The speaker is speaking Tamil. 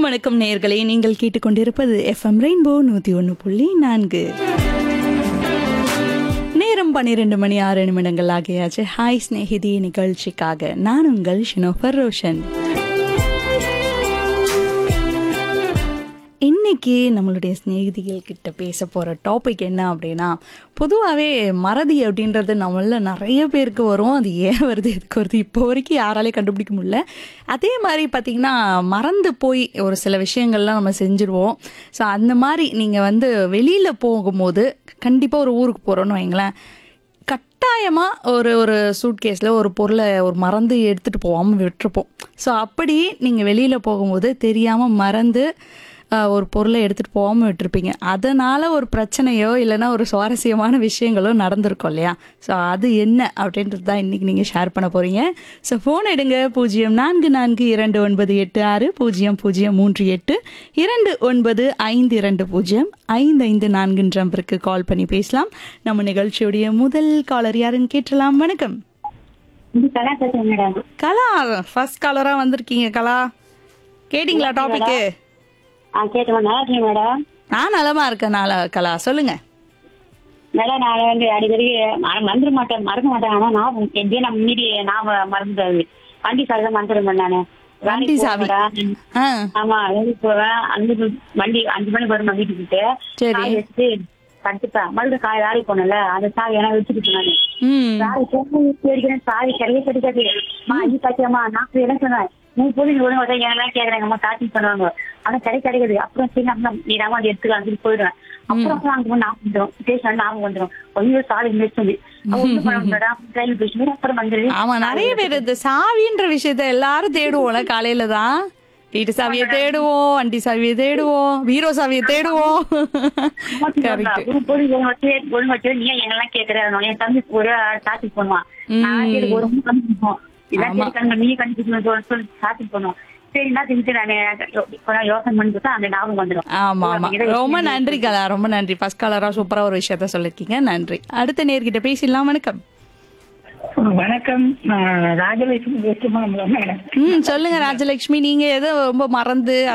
வணக்கம் வணக்கம் நேயர்களே நீங்கள் கேட்டுக்கொண்டிருப்பது எஃப்எம் ரெயின்போ நூத்தி ஒன்று புள்ளி நான்கு நேரம் பன்னிரெண்டு மணி ஆறு நிமிடங்கள் ஆகியாச்சு ஹாய் ஸ்நேகிதி நிகழ்ச்சிக்காக நான் உங்கள் ஷினோஃபர் ரோஷன் இன்னைக்கு நம்மளுடைய சிநேகிதிகள் கிட்ட பேச போகிற டாபிக் என்ன அப்படின்னா பொதுவாகவே மறதி அப்படின்றது நம்மள நிறைய பேருக்கு வரும் அது ஏன் வருது எதுக்கு வருது இப்போ வரைக்கும் யாராலையும் கண்டுபிடிக்க முடியல அதே மாதிரி பார்த்தீங்கன்னா மறந்து போய் ஒரு சில விஷயங்கள்லாம் நம்ம செஞ்சுருவோம் ஸோ அந்த மாதிரி நீங்கள் வந்து வெளியில் போகும்போது கண்டிப்பாக ஒரு ஊருக்கு போகிறோன்னு வைங்களேன் கட்டாயமாக ஒரு ஒரு சூட்கேஸில் ஒரு பொருளை ஒரு மறந்து எடுத்துகிட்டு போகாமல் விட்டுருப்போம் ஸோ அப்படி நீங்கள் வெளியில் போகும்போது தெரியாமல் மறந்து ஆஹ், ஒரு பொருளை எடுத்துகிட்டு போகாமல் விட்டுருப்பீங்க அதனால் ஒரு பிரச்சனையோ இல்லைன்னா ஒரு சுவாரஸ்யமான விஷயங்களோ நடந்திருக்கும் இல்லையா ஸோ அது என்ன அப்படின்றது தான் இன்றைக்கி நீங்கள் ஷேர் பண்ண போகிறீங்க ஸோ ஃபோன் எடுங்க பூஜ்ஜியம் நான்கு நான்கு இரண்டு ஒன்பது எட்டு ஆறு பூஜ்ஜியம் பூஜ்ஜியம் மூன்று எட்டு இரண்டு ஒன்பது ஐந்து இரண்டு பூஜ்ஜியம் ஐந்து ஐந்து நான்குன்ற நம்பருக்கு கால் பண்ணி பேசலாம் நம்ம நிகழ்ச்சியுடைய முதல் காலர் யாருன்னு கேட்டலாம் வணக்கம் இது கலா பேசுறேன் மேடம் கலா ஃபர்ஸ்ட் காலரா வந்திருக்கீங்க கலா கேட்டிங்களா டாபிக்கு ஆ கேட்டு நல்லா இருக்கீங்க மேடம் நான் நலமா இருக்கேன் நாள கலா சொல்லுங்க மேடம் நான் வந்து அடிக்கடி மற- மறந்துட மாட்டேன் மறக்க மாட்டேன் ஆனா நான் எப்படியும் நான் மீறி நான் மறந்துடுவேன் வண்டி சாவி தான் மறந்துடுவேன் நானு வண்டி வேலைக்கு சாவி. போவேன். ஆ ஆமா வேலைக்கு போவேன் அஞ்சு வண்டி அஞ்சு மணிக்கு வரும் வீட்டுக்கு கிட்ட சரி. சாவி வச்சுட்டு படுத்துப்பேன் மறுபடியும் காலை வேலைக்கு போனல அந்த சாவி எல்லாம் வச்சுக்கிட்டு நானு ம் சாவி கேட்கிறேன் சாவி கிடையவே கிடைக்காது மா அஞ்சு பாத்தியம்மா நான் என்ன சொன்னேன் நீ போய் ஒழுங்கு வந்து எல்லாம் கேக்குறாங்க அம்மா காட்டி பண்ணுவாங்க ஆனா கிடை கிடைக்காது அப்புறம் சரி நம்ம நீ ராமா அது எடுத்துக்கலாம் சொல்லி போயிடுவேன் அப்புறம் அப்புறம் அங்க போய் ஞாபகம் வந்துடும் ஸ்டேஷன் ஞாபகம் வந்துடும் ஐயோ சாவி மிஸ் சொல்லி ஒன்றும் பண்ண முடியாதா ரயில் பேசி அப்புறம் வந்துரு ஆமா நிறைய பேர் இந்த சாவின்ற விஷயத்த எல்லாரும் தேடுவோம்ல காலையில தான் வீட்டு சாவியை தேடுவோம் வண்டி சாவியை தேடுவோம் பீரோ சாவியை தேடுவோம் கரெக்ட் ஒழுங்கு வச்சு ஒழுங்கு வச்சு நீ எங்கெல்லாம் கேக்குற அதனால என் தம்பி ஒரு டாபிக் பண்ணுவான் நான் சரி ஒரு முறை கண்டுபிடிப்போம் இதான் சரி கண்டு நீ கண்டுபிடிக்கணும் சொல்லி டாபிக் பண்ணுவோம் சரி நான் செஞ்சு நான் கொஞ்சம் யோசனை பண்ணி பார்த்தா அந்த ஞாபகம் வந்துடும் ஆமா ஆமா ரொம்ப நன்றி கலா ரொம்ப நன்றி ஃபர்ஸ்ட் காலரா சூப்பரா ஒரு விஷயத்த சொல்லிருக்கீங்க நன்றி அடுத்த நேர்கிட்ட பேசிடலாம் வணக்கம் வணக்கம் நான் ராஜலட்சுமி வெஸ்ட்மாம்பலம் மேடம் ம் சொல்லுங்க ராஜலட்சுமி நீங்க எதோ ரொம்ப மறந்து